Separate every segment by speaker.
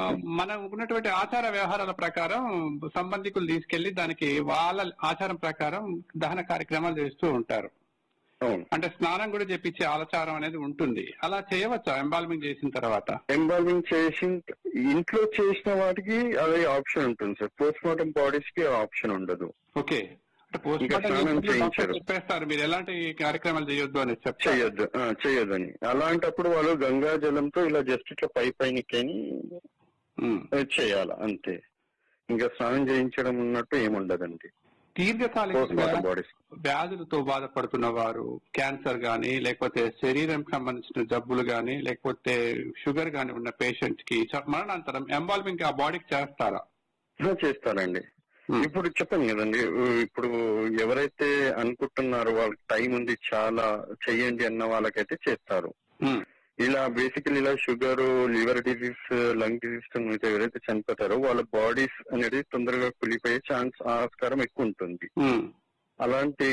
Speaker 1: మనం ఉన్నటువంటి ఆచార వ్యవహారాల ప్రకారం సంబంధికులు తీసుకెళ్లి దానికి వాళ్ళ ఆచారం ప్రకారం దహన కార్యక్రమాలు చేస్తూ ఉంటారు
Speaker 2: అవును
Speaker 1: అంటే స్నానం కూడా చేపించే ఆచారం అనేది ఉంటుంది అలా చేయవచ్చా ఎంబాల్మింగ్ చేసిన తర్వాత
Speaker 2: ఎంబాల్మింగ్ చేసి ఇంట్లో చేసిన వాటికి అదే ఆప్షన్ ఉంటుంది సార్ పోస్ట్ మార్టం బాడీస్ కి ఆప్షన్ ఉండదు
Speaker 1: ఓకే అంటే పోస్ట్
Speaker 2: ఇంకా స్నానం చేయించరు.
Speaker 1: చెప్పేస్తారు మీరు ఎలాంటి కార్యక్రమాలు చేయొద్దు అని చెప్తారు
Speaker 2: చేయొద్దు ఆ, చేయొద్దని అలాంటప్పుడు వాళ్ళు గంగా జలంతో ఇలా జస్ట్ ఇట్లా పై పైనకని
Speaker 1: ఉమ్.
Speaker 2: చేయాలి అంతే ఇంకా స్నానం చేయించడం ఉన్నట్టు ఏముండదండి పోస్ట్
Speaker 1: దీర్ఘకాలికంగా
Speaker 2: మార్టం బాడీస్
Speaker 1: వ్యాధులతో బాధపడుతున్న వారు క్యాన్సర్ గాని లేకపోతే శరీరం సంబంధించిన జబ్బులు గాని లేకపోతే షుగర్ గాని ఉన్న పేషెంట్ కి చ- మరణాంతరం ఎంబాల్మింగ్ ఆ బాడీకి చేస్తారా
Speaker 2: చేస్తారండి
Speaker 1: Hmm.
Speaker 2: ఇప్పుడు చెప్పాను కదండి ఇప్పుడు ఎవరైతే అనుకుంటున్నారో వాళ్ళకి టైం ఉంది చాలా చెయ్యండి అన్న వాళ్ళకైతే చేస్తారు
Speaker 1: ఉమ్.
Speaker 2: ఇలా బేసికలీ ఇలా sugar liver disease lung disease తో మీతో ఎవరైతే చనిపోతారో వాళ్ళ బాడీస్ అనేది తొందరగా కులిపోయే ఛాన్స్ ఆస్కారం ఎక్కువ ఉంటుంది
Speaker 1: ఉమ్.
Speaker 2: అలాంటి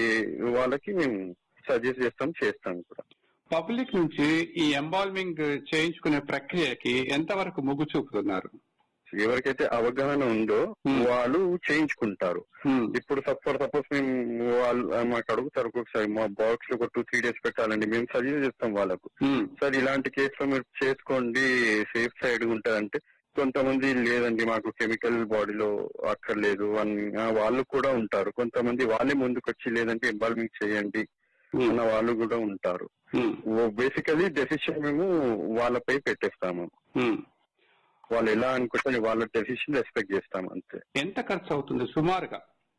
Speaker 2: వాళ్ళకి మేము సజెస్ట్ చేస్తాం చేస్తాం కూడా
Speaker 1: పబ్లిక్ నుంచి ఈ ఎంబాల్మింగ్ చేయించుకునే ప్రక్రియకి ఎంతవరకు మొగ్గు చూపుతున్నారు
Speaker 2: ఎవరికైతే అవగాహన ఉందో
Speaker 1: Hmm.
Speaker 2: వాళ్ళు చేయించుకుంటారు
Speaker 1: ఉమ్.
Speaker 2: ఇప్పుడు ఫర్ సపోజ్ మేము వాళ్ళు మాకు అడుగుతారు ఒక్కొక్కసారి మా బాక్స్ లో ఒక టూ త్రీ డేస్ పెట్టాలండి మేము సజెస్ట్ చేస్తాం వాళ్ళకు
Speaker 1: ఉమ్.
Speaker 2: సార్ ఇలాంటి కేసులో మీరు చేసుకోండి సేఫ్ సైడ్ ఉంటదంటే కొంతమంది లేదండి మాకు కెమికల్ బాడీలో అక్కర్లేదు అని ఆ, వాళ్ళు కూడా ఉంటారు కొంతమంది వాళ్ళే ముందుకొచ్చి లేదంటే ఇన్వాల్వింగ్ చేయండి
Speaker 1: ఉమ్.
Speaker 2: అన్న వాళ్ళు కూడా ఉంటారు
Speaker 1: ఉమ్.
Speaker 2: బేసికలీ డెసిషన్ మేము వాళ్ళపై పెట్టేస్తాము
Speaker 1: ఉమ్.
Speaker 2: వాళ్ళు ఎలా అనుకుంటే వాళ్ళ డెసిషన్ రెస్పెక్ట్ చేస్తాం అంతే
Speaker 1: ఎంత ఖర్చు అవుతుంది సుమారుగా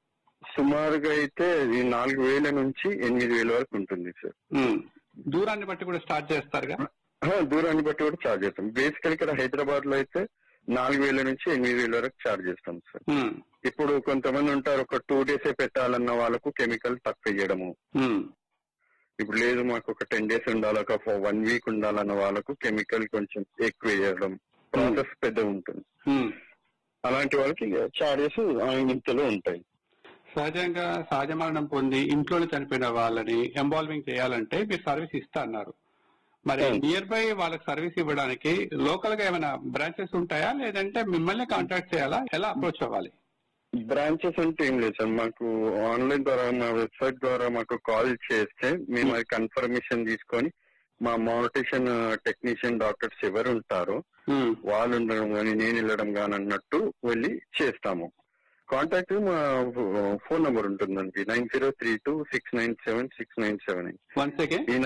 Speaker 2: సుమారుగా అయితే ఈ నాలుగు వేల నుంచి ఎనిమిది వేల వరకు ఉంటుంది సార్
Speaker 1: ఉమ్. దూరాన్ని బట్టి కూడా స్టార్ట్ చేస్తారుగా
Speaker 2: ఆ, దూరాన్ని బట్టి కూడా చార్జ్ చేస్తాం బేసికల్ ఇక్కడ హైదరాబాద్ లో అయితే నాలుగు వేల నుంచి ఎనిమిది వేల వరకు చార్జ్ చేస్తాం సార్
Speaker 1: ఉమ్.
Speaker 2: ఇప్పుడు కొంతమంది ఉంటారు ఒక టూ డేస్ పెట్టాలన్న వాళ్ళకు కెమికల్ తక్కువ చేయడము
Speaker 1: ఉమ్.
Speaker 2: ఇప్పుడు లేదు మాకు ఒక టెన్ డేస్ ఉండాలి ఒక వన్ వీక్ ఉండాలన్న వాళ్ళకు కెమికల్ కొంచెం ఎక్కువ వేయడం ప్రాసెస్ పెద్ద ఉంటుంది
Speaker 1: ఉమ్.
Speaker 2: అలాంటి వాళ్ళకి చార్జెస్ ఇంతలో ఉంటాయి
Speaker 1: సహజంగా సహజ మరణం పొంది ఇంట్లోనే చనిపోయిన వాళ్ళని ఎంబాల్వింగ్ చేయాలంటే మీరు సర్వీస్ ఇస్తా అన్నారు మరి
Speaker 2: అవును.
Speaker 1: నియర్ బై వాళ్ళకి సర్వీస్ ఇవ్వడానికి లోకల్ గా ఏమైనా బ్రాంచెస్ ఉంటాయా లేదంటే మిమ్మల్ని కాంటాక్ట్ చేయాలా ఎలా అప్రోచ్ అవ్వాలి
Speaker 2: బ్రాంచెస్ అంటే ఏం లేదు సార్ మాకు ఆన్లైన్ ద్వారా మా వెబ్సైట్ ద్వారా మాకు కాల్ చేస్తే మేము అది కన్ఫర్మేషన్ తీసుకొని మా మోటిషన్ టెక్నీషియన్ డాక్టర్స్ ఎవరు ఉంటారో
Speaker 1: ఉమ్.
Speaker 2: వాళ్ళు ఉండడం కానీ నేను వెళ్ళడం కానీ అన్నట్టు వెళ్ళి చేస్తాము కాంటాక్ట్ మా ఫోన్ నంబర్ ఉంటుందండి nine zero three two six nine seven six nine seven
Speaker 1: once again
Speaker 2: ఈయన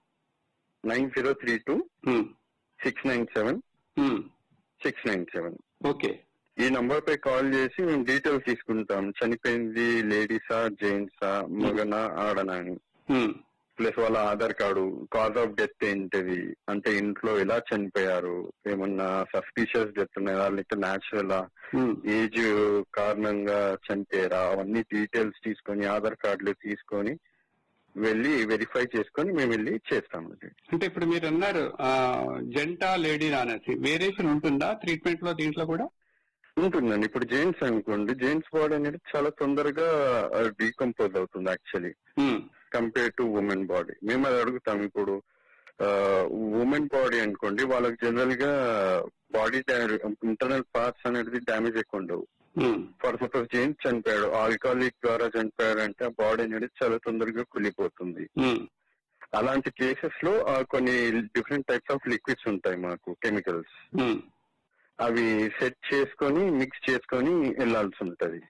Speaker 2: nine zero three two
Speaker 1: um.
Speaker 2: Six nine seven
Speaker 1: um.
Speaker 2: Six nine seven
Speaker 1: okay
Speaker 2: ఈ నంబర్ పై కాల్ చేసి మేము డీటెయిల్స్ తీసుకుంటాం చనిపోయింది లేడీసా జెంట్సా మగనా ఆడనా అని
Speaker 1: ఉమ్.
Speaker 2: ప్లస్ వాళ్ళ Aadhaar card cause of death ఏంటిది అంటే ఇంట్లో ఎలా చనిపోయారు ఏమన్నా సస్పిషియస్ డెత్ ఉన్నాయా లేకపోతే న్యాచురల్
Speaker 1: ఉమ్.
Speaker 2: ఏజ్ కారణంగా చనిపోయారా అవన్నీ డీటెయిల్స్ తీసుకొని ఆధార్ కార్డులు తీసుకొని వెళ్ళి వెరిఫై చేసుకొని మేము వెళ్ళి చేస్తామండి
Speaker 1: అంటే ఇప్పుడు మీరు అన్నారు ఆ, జంటా లేడీ అనేసి వేరియేషన్ ఉంటుందా ట్రీట్మెంట్ లో దీంట్లో కూడా
Speaker 2: ఉంటుందండి ఇప్పుడు జెంట్స్ అనుకోండి జెంట్స్ బాడీ అనేది చాలా తొందరగా డీకంపోజ్ అవుతుంది actually
Speaker 1: um.
Speaker 2: Compare to women body మేము అది అడుగుతాం ఇప్పుడు ఉమెన్ బాడీ అనుకోండి వాళ్ళకి జనరల్ గా బాడీ ఇంటర్నల్ పార్ట్స్ అనేది డ్యామేజ్ ఎక్కువ ఉండవు
Speaker 1: ఉమ్.
Speaker 2: ఫర్ సపోజ్ జెంట్స్ చనిపోయాడు ఆల్కహాలిక్ ద్వారా చనిపోయాడు అంటే ఆ బాడీ అనేది చాలా తొందరగా కులిపోతుంది
Speaker 1: ఉమ్.
Speaker 2: అలాంటి కేసెస్ లో ఆ, కొన్ని డిఫరెంట్ టైప్స్ ఆఫ్ లిక్విడ్స్ ఉంటాయి మాకు కెమికల్స్
Speaker 1: ఉమ్.
Speaker 2: అవి సెట్ చేసుకొని మిక్స్ చేసుకొని వెళ్లాల్సి ఉంటది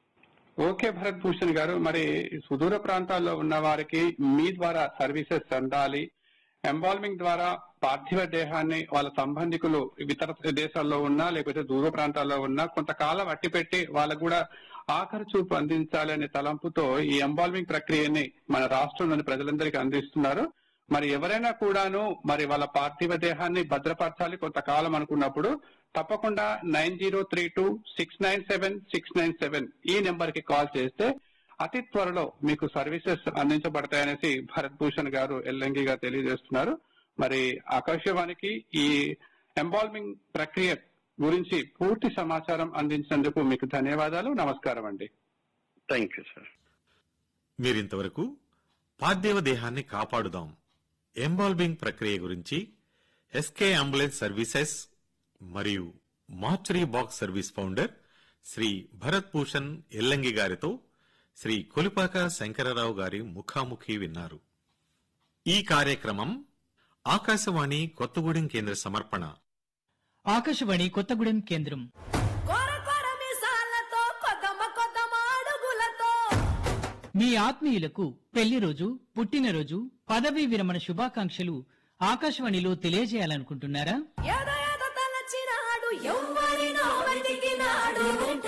Speaker 1: ఓకే భరత్ భూషణ్ గారు మరి సుదూర ప్రాంతాల్లో ఉన్న వారికి మీ ద్వారా సర్వీసెస్ అందాలి ఎంబాల్మింగ్ ద్వారా పార్థివ దేహాన్ని వాళ్ళ సంబంధికులు ఇతర దేశాల్లో ఉన్నా లేకపోతే దూర ప్రాంతాల్లో ఉన్నా కొంతకాలం అట్టిపెట్టి వాళ్ళకు కూడా ఆఖరి చూపు అందించాలి అనే తలంపుతో ఈ ఎంబాల్మింగ్ ప్రక్రియని మన రాష్ట్రంలోని ప్రజలందరికీ అందిస్తున్నారు మరి ఎవరైనా కూడాను మరి వాళ్ళ పార్థివ దేహాన్ని భద్రపరచాలి కొంతకాలం అనుకున్నప్పుడు తప్పకుండా nine zero three two six nine seven six nine seven ఈ నెంబర్ కి కాల్ చేస్తే అతి త్వరలో మీకు సర్వీసెస్ అందించబడతాయనేసి భరత్ భూషణ్ గారు ఎల్లంగిగా తెలియజేస్తున్నారు మరి ఆకాశవాణికి ఈ ఎంబాల్మింగ్ ప్రక్రియ గురించి పూర్తి సమాచారం అందించినందుకు మీకు ధన్యవాదాలు నమస్కారం అండి
Speaker 2: థ్యాంక్ యూ సార్
Speaker 3: మీరింతవరకు పార్థివ దేహాన్ని కాపాడుదాం ఎంబాల్బింగ్ ప్రక్రియ గురించి ఎస్కే అంబులెన్స్ సర్వీసెస్ మరియు mortuary box service founder Shri Bharat Bhushan Ellangi గారితో శ్రీ కొలిపాక శంకరరావు గారి ముఖాముఖి విన్నారు ఈ కార్యక్రమం ఆకాశవాణి కొత్తగూడెం కేంద్ర సమర్పణ
Speaker 4: ఆకాశవాణి కొత్తగూడెం కేంద్రం
Speaker 5: కొర కొర మిసాలతో కొద్దమ కొద్దమ అడుగులతో
Speaker 4: మీ ఆత్మీయులకు పెళ్లి రోజు పుట్టినరోజు పదవీ విరమణ శుభాకాంక్షలు ఆకాశవాణిలో తెలియజేయాలనుకుంటున్నారా
Speaker 5: ఎద ఎద తలచినాడు ఎవ్వరినో వెతికినాడు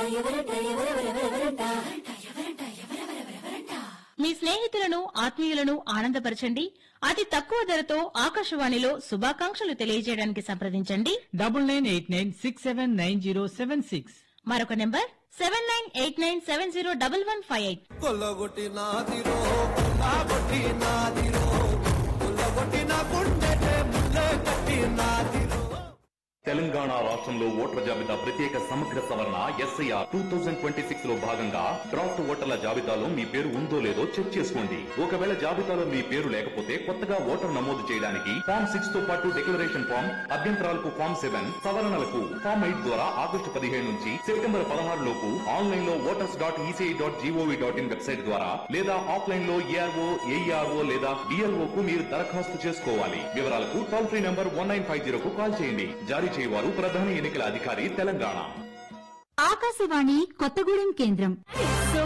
Speaker 6: మీ స్నేహితులను ఆత్మీయులను ఆనందపరచండి అతి తక్కువ ధరతో ఆకాశవాణిలో శుభాకాంక్షలు తెలియజేయడానికి సంప్రదించండి
Speaker 4: double nine eight nine six seven nine zero seven six
Speaker 6: మరొక number seven nine eight nine seven zero double one five eight
Speaker 7: కొల్లగొట్టి నాదిరో కొల్లగొట్టి నాదిరో కొల్లగొట్టి నా గుండె ముల్లే కట్టి నాదిరో
Speaker 8: తెలంగాణ రాష్ట్రంలో ఓటర్ల జాబితా ప్రత్యేక సమగ్ర సవరణ SIR two thousand twenty six లో భాగంగా డ్రాఫ్ట్ ఓటర్ల జాబితాలో మీ పేరు ఉందో లేదో చెక్ చేసుకోండి ఒకవేళ జాబితాలో మీ పేరు లేకపోతే కొత్తగా ఓటర్ నమోదు చేయడానికి ఫామ్ సిక్స్ తో పాటు డిక్లరేషన్ ఫామ్ అభ్యంతరాలకు ఫామ్ సెవెన్ సవరణలకు ఫామ్ ఎయిట్ ద్వారా ఆగస్టు పదిహేడు నుంచి సెప్టెంబర్ పదహారు లోపు ఆన్లైన్ లో voters dot ECI dot GOV dot in website ద్వారా లేదా ఆఫ్లైన్ లో ఏఆర్ఓ ఏఈఆర్ఓ లేదా డిఎల్ఓ కు మీరు దరఖాస్తు చేసుకోవాలి వివరాలకు toll free number one nine five zero కు కాల్ చేయండి జారీ చేయవారు ప్రధాన ఎన్నికల అధికారి తెలంగాణ
Speaker 9: ఆకాశవాణి కొత్తగూడెం కేంద్రం
Speaker 5: సో